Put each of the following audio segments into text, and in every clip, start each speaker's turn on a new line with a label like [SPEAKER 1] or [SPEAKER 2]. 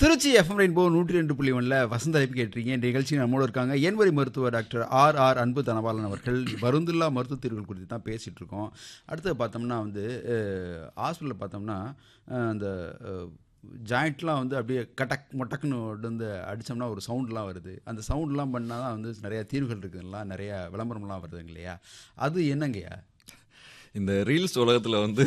[SPEAKER 1] Trichy FM rainbow நூற்றி ரெண்டு புள்ளி ஒன்றில் வசந்த அழைப்பு கேட்டிருக்கீங்க இந்த நிகழ்ச்சி நம்மளோட இருக்காங்க என்வரி மருத்துவர் டாக்டர் ஆர் ஆர் அன்பு தனபாலன் அவர்கள் மருந்துல்லா மருத்துவ தீர்வுகள் குறித்து தான் பேசிகிட்டு இருக்கோம் அடுத்து பார்த்தோம்னா வந்து ஹாஸ்பிட்டலில் பார்த்தோம்னா அஹ், அந்த ஜாயிண்ட்லாம் வந்து அப்படியே கட்டக் மொட்டக்குன்னு வந்து அடித்தோம்னா ஒரு சவுண்ட்லாம் வருது அந்த சவுண்ட்லாம் பண்ணால் தான் வந்து நிறையா தீர்வுகள் இருக்குதுங்களா நிறையா விளம்பரம்லாம் வருதுங்க இல்லையா அது என்னங்கய்யா
[SPEAKER 2] இந்த ரீல்ஸ் உலகத்தில் வந்து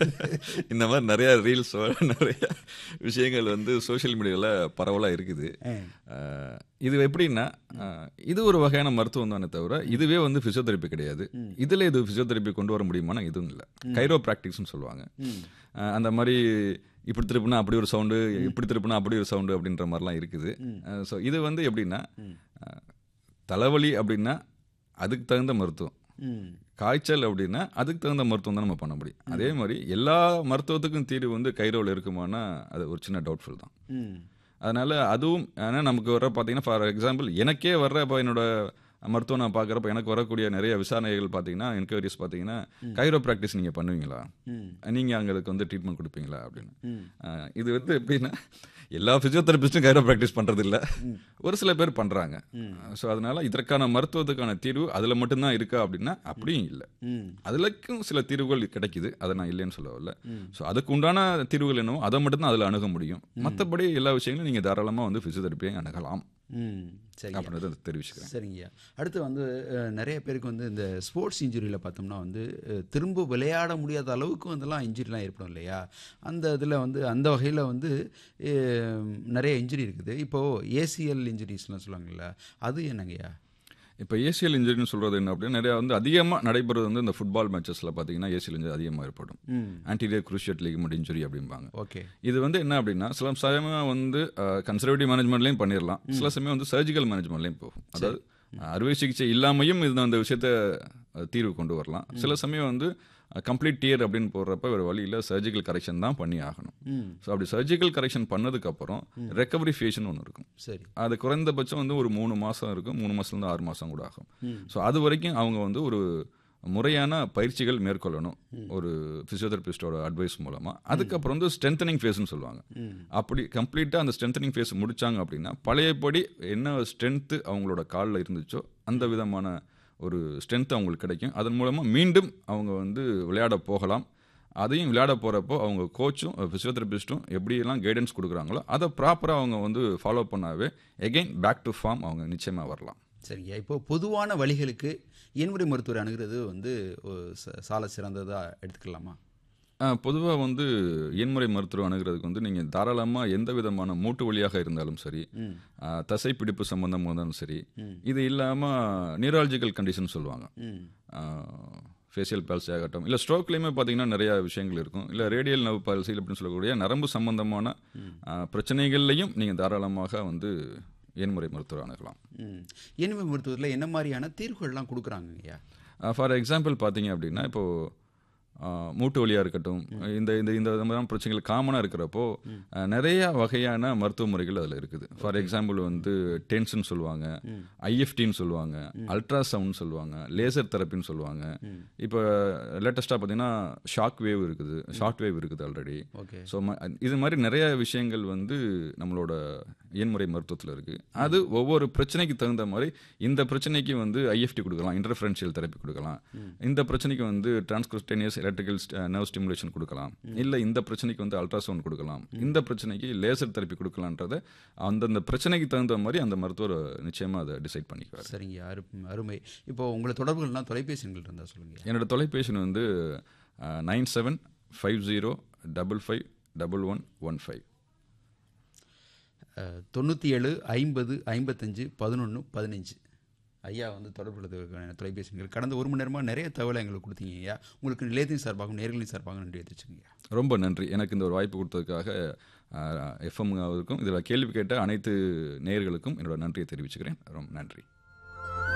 [SPEAKER 2] இந்த மாதிரி நிறைய ரீல்ஸ் நிறைய விஷயங்கள் வந்து சோஷியல் மீடியாவில் பரவலாக இருக்குது அஹ், இது எப்படின்னா அஹ், இது ஒரு வகையான மருத்துவம் தானே தவிர இதுவே வந்து ஃபிசியோதெரப்பி கிடையாது இதில் இது ஃபிசியோதெரப்பி கொண்டு வர முடியுமானா இதுவும் இல்லை கைரோ ப்ராக்டிக்ஸ்னு சொல்லுவாங்க அஹ், அந்த மாதிரி இப்படி திருப்பினா அப்படி ஒரு சவுண்டு இப்படி திருப்பினா அப்படி ஒரு சவுண்டு அப்படின்ற மாதிரிலாம் இருக்குது ஸோ இது வந்து எப்படின்னா அஹ், தலைவலி அப்படின்னா அதுக்கு தகுந்த மருத்துவம்
[SPEAKER 1] ம்
[SPEAKER 2] காய்ச்சல் அப்படின்னா அதுக்கு தகுந்த மருத்துவம் தான் நம்ம பண்ண முடியும் அதே மாதிரி எல்லா மருத்துவத்துக்கும் தீர்வு வந்து கைரோவில் இருக்குமானா அது ஒரு சின்ன டவுட்ஃபுல் தான்
[SPEAKER 1] ம்
[SPEAKER 2] அதனால அதுவும் ஆனால் நமக்கு வர பார்த்தீங்கன்னா ஃபார் எக்ஸாம்பிள் எனக்கே வர்ற இப்போ என்னோட மருத்துவம் நான் பார்க்குறப்ப எனக்கு வரக்கூடிய நிறைய விசாரணைகள் பார்த்தீங்கன்னா என்கொயரிஸ் பார்த்தீங்கன்னா கைரோ ப்ராக்டிஸ் நீங்கள் பண்ணுவீங்களா
[SPEAKER 1] ம்
[SPEAKER 2] நீங்கள் அங்களுக்கு வந்து ட்ரீட்மெண்ட் கொடுப்பீங்களா அப்படின்னு
[SPEAKER 1] ம்
[SPEAKER 2] அஹ் இது வந்து எப்படின்னா எல்லா ஃபிசியோதெரபிஸ்ட்டும் கைரோ ப்ராக்டிஸ் பண்ணுறது இல்லை ஒரு சில பேர் பண்ணுறாங்க ஸோ அதனால இதற்கான மருத்துவத்துக்கான தீர்வு அதில் மட்டும்தான் இருக்கா அப்படின்னா அப்படியும் இல்லை
[SPEAKER 1] ம்
[SPEAKER 2] அதுலக்கும் சில தீர்வுகள் கிடைக்குது அதை நான் இல்லைன்னு சொல்ல வரல ஸோ அதுக்கு உண்டான தீர்வுகள் என்னவோ அதை மட்டும்தான் அதில் அணுக முடியும் மற்றபடி எல்லா விஷயங்களும் நீங்கள் தாராளமாக வந்து ஃபிசியோதெரப்பியை அணுகலாம்
[SPEAKER 1] ம் சரி
[SPEAKER 2] அப்படின்றத தெரிவிச்சுக்கிறேன்
[SPEAKER 1] சரிங்கய்யா அடுத்து வந்து அஹ், நிறைய பேருக்கு வந்து இந்த ஸ்போர்ட்ஸ் இன்ஜுரியில் பார்த்தோம்னா வந்து அஹ், திரும்ப விளையாட முடியாத அளவுக்கு வந்துலாம் இன்ஜுரிலாம் ஏற்படும் இல்லையா அந்த இதில் வந்து அந்த வகையில் வந்து அஹ், நிறைய இன்ஜுரி இருக்குது இப்போது ஏசிஎல் இன்ஜுரிஸ்லாம் சொல்லுவாங்கல்ல அது என்னங்கய்யா
[SPEAKER 2] இப்போ ஏசிஎல் இன்ஜுரின்னு சொல்கிறது என்ன அப்படின்னா நிறையா வந்து அதிகமாக நடைபெறுவது வந்து இந்த ஃபுட்பால் மேட்சஸில் பார்த்தீங்கன்னா ஏசிஎல் இன்ஜுரி அதிகமாக ஏற்படும்
[SPEAKER 1] ம்
[SPEAKER 2] ஆன்டீரியர் குரூஷியட் லிகமெண்ட் இன்ஜுரி அப்படிம்பாங்க
[SPEAKER 1] ஓகே
[SPEAKER 2] இது வந்து என்ன அப்படின்னா சில சமயம் வந்து கன்சர்வேட்டிவ் மேனேஜ்மெண்ட்லையும் பண்ணிடலாம் சில சமயம் வந்து சர்ஜிக்கல் மேனேஜ்மெண்ட்லையும் போகும் அதாவது அஹ், அறுவை சிகிச்சை இல்லாமையும் இது அந்த விஷயத்த அஹ், தீர்வு கொண்டு வரலாம் சில சமயம் வந்து கம்ப்ளீட் டியர் அப்படின்னு போடுறப்ப வேறு வழியில் சர்ஜிக்கல் கரெக்ஷன் தான் பண்ணி ஆகணும்
[SPEAKER 1] ம்
[SPEAKER 2] ஸோ அப்படி சர்ஜிக்கல் கரெக்ஷன் பண்ணதுக்கப்புறம் ரெக்கவரி ஃபேஸ்னு ஒன்று இருக்கும்
[SPEAKER 1] சரி
[SPEAKER 2] அது குறைந்தபட்சம் வந்து ஒரு மூணு மாதம் இருக்கும் மூணு மாதத்துலேருந்து ஆறு மாதம் கூட ஆகும் ஸோ அது வரைக்கும் அவங்க வந்து ஒரு முறையான பயிற்சிகள் மேற்கொள்ளணும் ஒரு ஃபிசியோதெரபிஸ்டோட அட்வைஸ் மூலமாக அதுக்கப்புறம் வந்து ஸ்ட்ரென்தனிங் ஃபேஸ்னு சொல்லுவாங்க அப்படி கம்ப்ளீட்டாக அந்த ஸ்ட்ரென்தனிங் ஃபேஸ் முடிச்சாங்க அப்படின்னா பழையபடி என்ன ஸ்ட்ரென்த்து அவங்களோட காலில் இருந்துச்சோ அந்த விதமான ஒரு ஸ்ட்ரென்த் அவங்களுக்கு கிடைக்கும் அதன் மூலமாக மீண்டும் அவங்க வந்து விளையாட போகலாம் அதையும் விளையாட போகிறப்போ அவங்க கோச்சும் ஃபிசியோதெரபிஸ்ட்டும் எப்படியெல்லாம் கைடன்ஸ் கொடுக்குறாங்களோ அதை ப்ராப்பராக அவங்க வந்து ஃபாலோ பண்ணாவே எகெயின் பேக் டு ஃபார்ம் அவங்க நிச்சயமாக வரலாம்
[SPEAKER 1] சரிங்க இப்போ பொதுவான வழிகளுக்கு என்முறை மருத்துவர் அணுகிறது வந்து ஒரு ச- சால சிறந்ததாக எடுத்துக்கலாமா
[SPEAKER 2] பொதுவாக வந்து எண்முறை மருத்துவம் அணுகிறதுக்கு வந்து நீங்கள் தாராளமாக எந்த விதமான மூட்டு வழியாக இருந்தாலும் சரி
[SPEAKER 1] ம்
[SPEAKER 2] ஆ, தசை பிடிப்பு சம்பந்தமாக இருந்தாலும் சரி
[SPEAKER 1] ம்.
[SPEAKER 2] இது இல்லாமல் நியூராலஜிக்கல் கண்டிஷன் சொல்லுவாங்க
[SPEAKER 1] ம்
[SPEAKER 2] ஃபேஷியல் பால்சி ஆகட்டும் இல்லை ஸ்ட்ரோக்லேயுமே பார்த்தீங்கன்னா நிறையா விஷயங்கள் இருக்கும் இல்லை ரேடியல் நர்வ் பால்சி அப்படின்னு சொல்லக்கூடிய நரம்பு சம்பந்தமான ஆ, பிரச்சனைகள்லையும் நீங்கள் தாராளமாக வந்து எண்முறை மருத்துவர் அணுகலாம்
[SPEAKER 1] ம் என்முறை மருத்துவத்தில் என்ன மாதிரியான தீர்வுகள்லாம் கொடுக்குறாங்க ஐயா
[SPEAKER 2] ஃபார் எக்ஸாம்பிள் பார்த்தீங்க அப்படின்னா இப்போது மூட்டு வலியாக இருக்கட்டும் இந்த இந்த இந்த விதமான பிரச்சனைகள் காமனாக இருக்கிறப்போ அஹ், நிறைய வகையான மருத்துவ முறைகள் அதில் இருக்குது ஃபார் எக்ஸாம்பிள் வந்து டென்ஷன் சொல்லுவாங்க ஐஎஃப்டின்னு சொல்லுவாங்க அல்ட்ராசவுண்ட் சொல்லுவாங்க லேசர் தெரப்பின்னு சொல்லுவாங்க இப்போ லேட்டஸ்ட்டாக பார்த்தீங்கன்னா ஷாக் வேவ் இருக்குது ஷார்ட் வேவ் இருக்குது ஆல்ரெடி
[SPEAKER 1] ஓகே
[SPEAKER 2] ஸோ இது மாதிரி நிறைய விஷயங்கள் வந்து நம்மளோட இயன்முறை மருத்துவத்தில் இருக்குது அது ஒவ்வொரு பிரச்சனைக்கு தகுந்த மாதிரி இந்த பிரச்சனைக்கு வந்து ஐஎஃப்டி கொடுக்கலாம் இன்டர்ஃபரன்ஷியல் தெரப்பி கொடுக்கலாம் இந்த பிரச்சனைக்கு வந்து டிரான்ஸ்கிரிப்டேனியஸ் எலக்ட்ரிக்கல் நர்வ் ஸ்டிமுலேஷன் கொடுக்கலாம் இல்லை இந்த பிரச்சனைக்கு வந்து அல்ட்ராசவுண்ட் கொடுக்கலாம் இந்த பிரச்சனைக்கு லேசர் தெரப்பி கொடுக்கலான்றத அந்தந்த பிரச்சனைக்கு தகுந்த மாதிரி அந்த மருத்துவர் நிச்சயமாக அதை டிசைட் பண்ணிக்குவார்
[SPEAKER 1] சரிங்க அரு அருமை இப்போ உங்களை தொடர்புகள்லாம் தொலைபேசி எண்கள் இருந்தால் சொல்லுங்க
[SPEAKER 2] என்னோட தொலைபேசி வந்து nine seven five zero double five double one one five
[SPEAKER 1] தொண்ணூற்றி ஏழு ஐம்பது ஐம்பத்தஞ்சு பதினொன்று பதினஞ்சு ஐயா வந்து தொடர்புள்ளதுக்கான தொலைபேசி எண்கள் கடந்த ஒரு மணி நேரமாக நிறைய தகவலை எங்களுக்கு கொடுத்தீங்க ஐயா உங்களுக்கு நிலையத்தின் சார்பாகவும் நேர்களின் சார்பாகவும் நன்றி தெரிவிச்சுங்க
[SPEAKER 2] ரொம்ப நன்றி எனக்கு இந்த ஒரு வாய்ப்பு கொடுத்ததுக்காக எஃப்எம்காவுக்கும் இதில் கேள்வி கேட்ட அனைத்து நேயர்களுக்கும் என்னோட நன்றியை தெரிவிச்சுக்கிறேன் ரொம்ப நன்றி